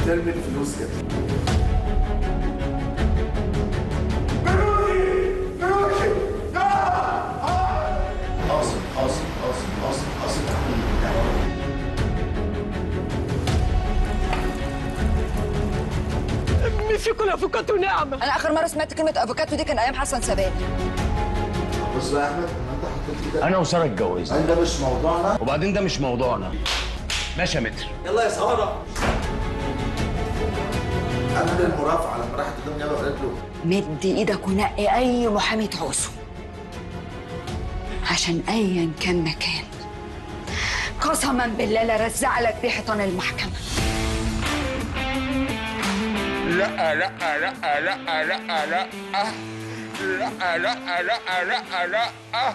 ترمي الفلوس كده قاصد قاصد قاصد قاصد قاصد فيكم الافوكاتو نعمه انا اخر مره سمعت كلمه افوكاتو دي كان ايام حسن سباني بص بقى يا احمد ما انت حطيت ايدك انا وساره اتجوزنا ده مش موضوعنا وبعدين ده مش موضوعنا ماشي يا متر يلا يا ساره انا للمرافعه لما راحت قدام النيابه قالت له مد ايدك ونقي اي محامي تعوزه عشان ايا كان مكان قسما بالله لا رزع لك بيه حيطان المحكمه لا لا لا لا لا لا لا لا لا لا لا لا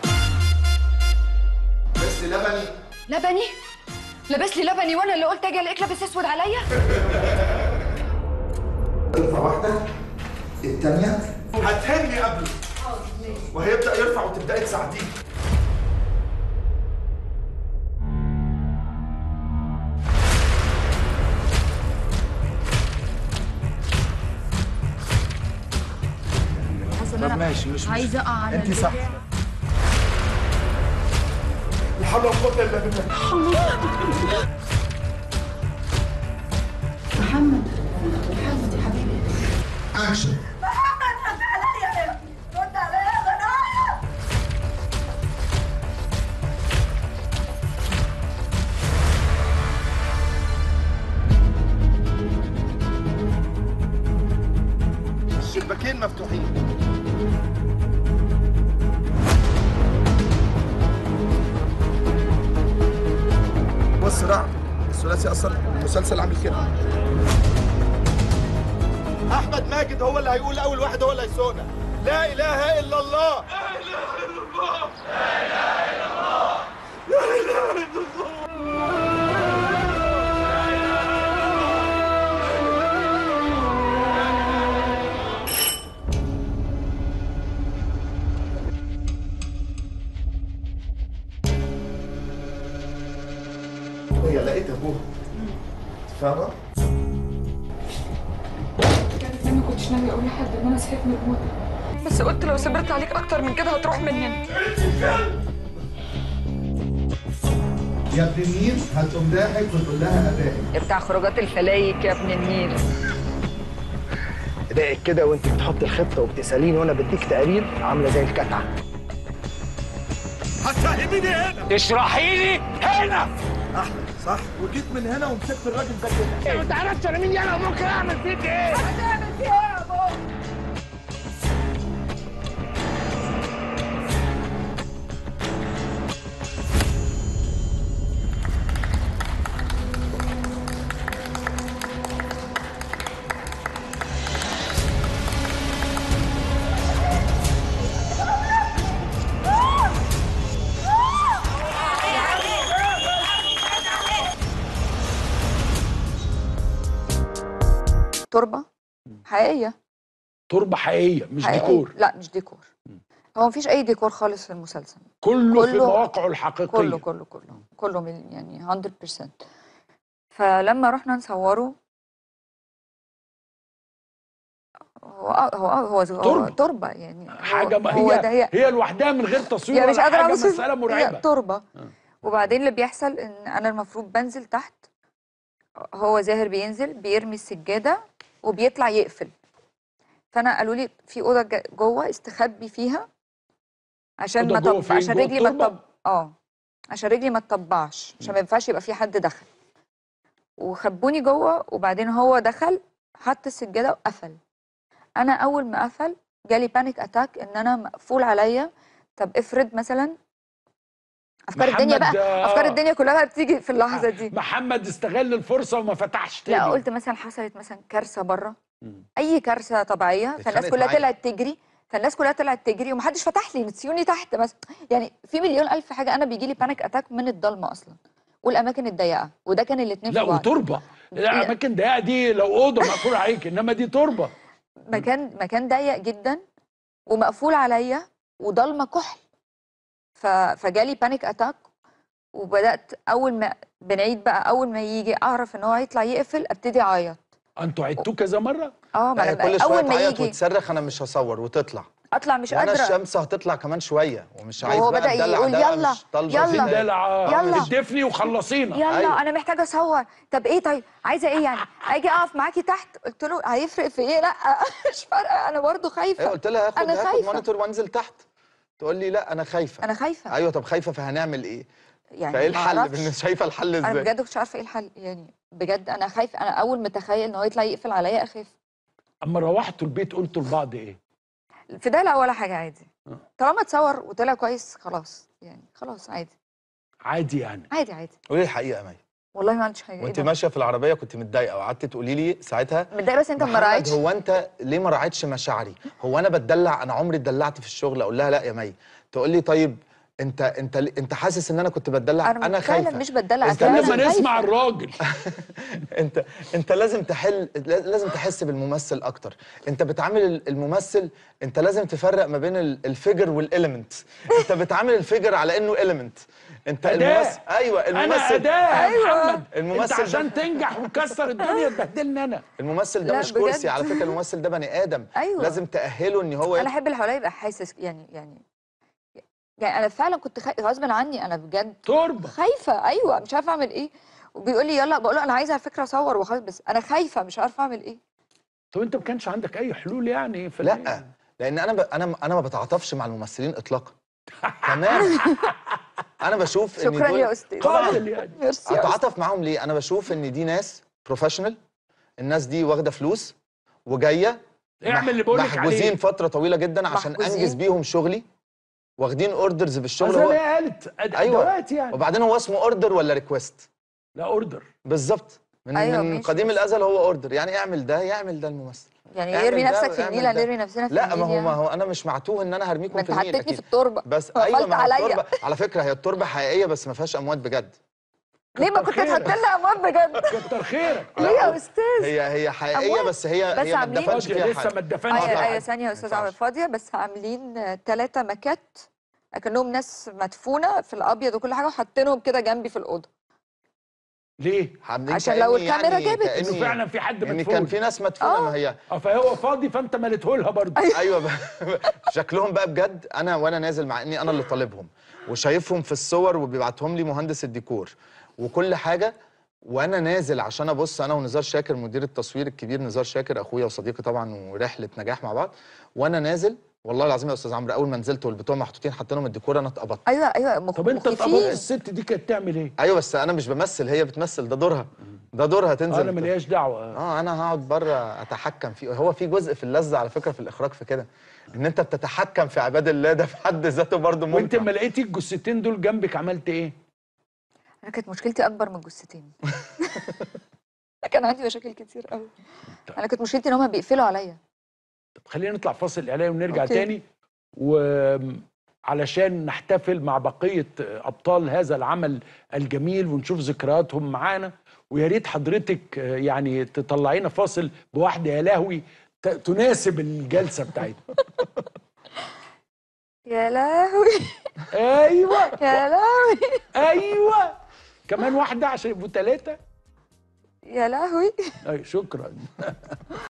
بس لبني لبني لابس لي لبني وانا اللي قلت اجي الاقيك لابس اسود عليا ترفع واحده الثانيه هتهني قبله وهيبدا يرفع وتبداي تساعديه طب ماشي مش عايزه اقع على انت صح لا حول ولا قوه الا بالله اكشن الشباكين مفتوحين بص صراع الثلاثي اصلا المسلسل عامل كده احمد ماجد هو اللي هيقول اول واحد هو اللي هيسوقنا لا اله الا الله هي لقيت ابوها فاهمه كانت ما كنتش ناوي اقول لحد ان انا صحيت من الموت بس قلت لو صبرت عليك اكتر من كده هتروح مننا يا ابن النيل هتقوم ضاحك وتقول لها ابائي بتاع خروجات الفلايك يا ابن النيل ايديك كده وانت بتحط الخطه وبتساليني وانا بديك تقارير عامله زي الكتعه هتفهميني هنا تشرحي لي هنا احمد صح وجيت من هنا ومسكت الراجل ده كده ما تعرفش انا مين انا ممكن اعمل فيك ايه تربه حقيقيه تربه حقيقيه مش حقيقية. ديكور لا مش ديكور هو مفيش اي ديكور خالص في المسلسل كله, في كله- مواقعه الحقيقيه كله كله كله كله من يعني 100% فلما رحنا نصوره هو هو هو, هو تربة. تربه يعني هو- حاجه ما هو هي ده هي هي لوحدها من غير تصوير يعني مش ولا قادره حاجه اوصف مساله هي مرعبه تربه وبعدين اللي بيحصل ان انا المفروض بنزل تحت هو زاهر بينزل بيرمي السجاده وبيطلع يقفل فانا قالوا لي في اوضه جا- جوه استخبي فيها عشان أوضة ما جوه طب فين؟ عشان جوه رجلي ما التربة؟ طب اه عشان رجلي ما تطبعش عشان ما ينفعش يبقى في حد دخل وخبوني جوه وبعدين هو دخل حط السجاده وقفل انا اول ما قفل جالي بانيك اتاك ان انا مقفول عليا طب افرض مثلا افكار الدنيا محمد، بقى آه. افكار الدنيا كلها بقى بتيجي في اللحظه دي محمد استغل الفرصه وما فتحش تاني لا قلت مثلا حصلت مثلا كارثه بره مم. اي كارثه طبيعيه فالناس اتخانقت كلها معايا. طلعت تجري فالناس كلها طلعت تجري ومحدش فتح لي نسيوني تحت مثلا يعني في مليون الف حاجه انا بيجي لي بانيك اتاك من الضلمه اصلا والاماكن الضيقه وده كان الاثنين لا في بعض وتربه الاماكن ضيقه دي لو اوضه مقفول عليك انما دي تربه مكان مكان ضيق جدا ومقفول عليا وضلمه كحل ف... فجالي بانيك اتاك وبدات اول ما بنعيد بقى اول ما يجي اعرف ان هو هيطلع يقفل ابتدي اعيط انتوا عدتوه كذا مره اه ما لا، هي لما كل شويه اول ما تعيط يجي وتصرخ انا مش هصور وتطلع اطلع مش وانا قادره الشمس هتطلع كمان شويه ومش عايز وهو بقى بدأ الدلع يقول ده يلا، مش طالبه يلا. فيه. دلع يلا. ادفني وخلصينا يلا أيوة. انا محتاجه اصور طب ايه طيب عايزه ايه يعني اجي اقف معاكي تحت قلت له هيفرق في ايه لا مش فارقه انا برضو ايه خايفه قلت لها هاخد أنا هاخد خايفة. مونيتور وانزل تحت تقول لي لا انا خايفه انا خايفه ايوه طب خايفه فهنعمل ايه يعني فايه ما الحل أعرفش. بالنسبة- شايفه الحل انا ازاي بجد مش عارفه ايه الحل يعني بجد انا خايفه انا اول ما اتخيل ان هو يطلع يقفل عليا اخاف اما روحتوا البيت قلتوا لبعض ايه في ده لا ولا حاجه عادي آه. طالما اتصور وطلع كويس خلاص يعني خلاص عادي عادي يعني عادي عادي قولي الحقيقه يا مي والله ما عنديش حاجه وانت إيه ده؟ ماشيه في العربيه كنت متضايقه وقعدت تقولي لي ساعتها متضايقه بس انت ما محمد راعيتش هو انت ليه ما راعيتش مشاعري هو انا بتدلع انا عمري اتدلعت في الشغل اقول لها لا يا مي تقول لي طيب انت انت انت حاسس ان انا كنت بتدلع انا, انا فعلا خايفه مش بتدلع انت أنا استنى فعلاً لما نسمع خايفة. الراجل انت انت لازم تحل لازم تحس بالممثل اكتر انت بتعامل الممثل انت لازم تفرق ما بين ال- الفيجر والاليمنت انت بتعامل الفيجر على انه اليمنت انت أداة. الممثل ايوه انا الممثل اداه يا محمد انت الممثل ده- عشان تنجح وتكسر الدنيا تبهدلني انا الممثل ده لا، مش كرسي بجد. على فكره الممثل ده بني ادم أيوة. لازم تاهله ان هو انا احب اللي حواليا يبقى حاسس يعني يعني يعني انا فعلا كنت خايفه غصب عني انا بجد تربه خايفه ايوه مش عارفه اعمل ايه وبيقول لي يلا بقول له انا عايزه على فكره اصور وخلاص بس انا خايفه مش عارفه اعمل ايه طب انت ما كانش عندك اي حلول يعني في لا لان انا ب... انا انا ما بتعاطفش مع الممثلين اطلاقا تماما انا بشوف ان شكرا دول يا استاذ قاتل يعني ميرسي يا أستاذ. اتعاطف معاهم ليه انا بشوف ان دي ناس بروفيشنال الناس دي واخده فلوس وجايه اعمل اللي بقول لك محجوزين عليه فتره طويله جدا عشان محجوزين. انجز بيهم شغلي واخدين اوردرز بالشغل زي ما هو هي قالت أد- أيوة. ادوات يعني وبعدين هو اسمه اوردر ولا ريكويست لا اوردر بالظبط من أيوة، من ماشي. قديم الازل هو اوردر يعني اعمل ده يعمل ده الممثل يعني اعمل يرمي ده نفسك في واعمل النيل ده. هنرمي نفسنا في لا النيل ما هو ما يعني. هو انا مش معتوه ان انا هرميكم ما في انت النيل حطيتني في أكيد. التربه بس وقفلت ايوه ما هو عليا. التربه على فكره هي التربه حقيقيه بس ما فيهاش اموات بجد ليه ما كتر كنت تحط خيرك. لنا اموال بجد كتر خيرك ليه يا استاذ هي هي حقيقيه أموات. بس هي بس هي ما عاملين- اتدفنش فاضية فيها لسه حاجه ما اتدفنش ايوه طبعاً. ايوه ثانيه يا ما استاذ ينفعش. عمرو فاضيه بس عاملين ثلاثه ماكات اكنهم ناس مدفونه في الابيض وكل حاجه وحاطينهم كده جنبي في الاوضه ليه؟ عاملين عشان لو كأني الكاميرا يعني جابت. كأني انه فعلا في حد يعني مدفون كان في ناس مدفونه آه. ما هي اه فهو فاضي فانت مليته لها برضه ايوه ب- شكلهم بقى بجد انا وانا نازل مع اني انا اللي طالبهم وشايفهم في الصور وبيبعتهم لي مهندس الديكور وكل حاجه وانا نازل عشان ابص انا ونزار شاكر مدير التصوير الكبير نزار شاكر اخويا وصديقي طبعا ورحله نجاح مع بعض وانا نازل والله العظيم يا استاذ عمرو اول ما نزلت والبتوع محطوطين حاطين لهم الديكور انا اتقبضت ايوه ايوه مخ... طب انت مخيفين. اتقبضت الست دي كانت تعمل ايه؟ ايوه بس انا مش بمثل هي بتمثل ده دورها ده دورها تنزل انا ملياش دعوه اه انا هقعد بره اتحكم فيه هو في جزء في اللذه على فكره في الاخراج في كده ان انت بتتحكم في عباد الله ده في حد ذاته برضه ممتع وانت لما لقيتي الجثتين دول جنبك عملت ايه؟ انا كانت مشكلتي اكبر من الجثتين كان عندي مشاكل كتير قوي انا كانت مشكلتي ان هم بيقفلوا عليا طب خلينا نطلع فاصل اعلاني ونرجع أوكي. تاني وعلشان نحتفل مع بقيه ابطال هذا العمل الجميل ونشوف ذكرياتهم معانا ويا ريت حضرتك آه، يعني تطلعينا فاصل بواحده يا لهوي ت- تناسب الجلسه بتاعتنا يا لهوي ايوه يا لهوي ايوه كمان واحده عشان يبقوا ثلاثه يا لهوي أي شكرا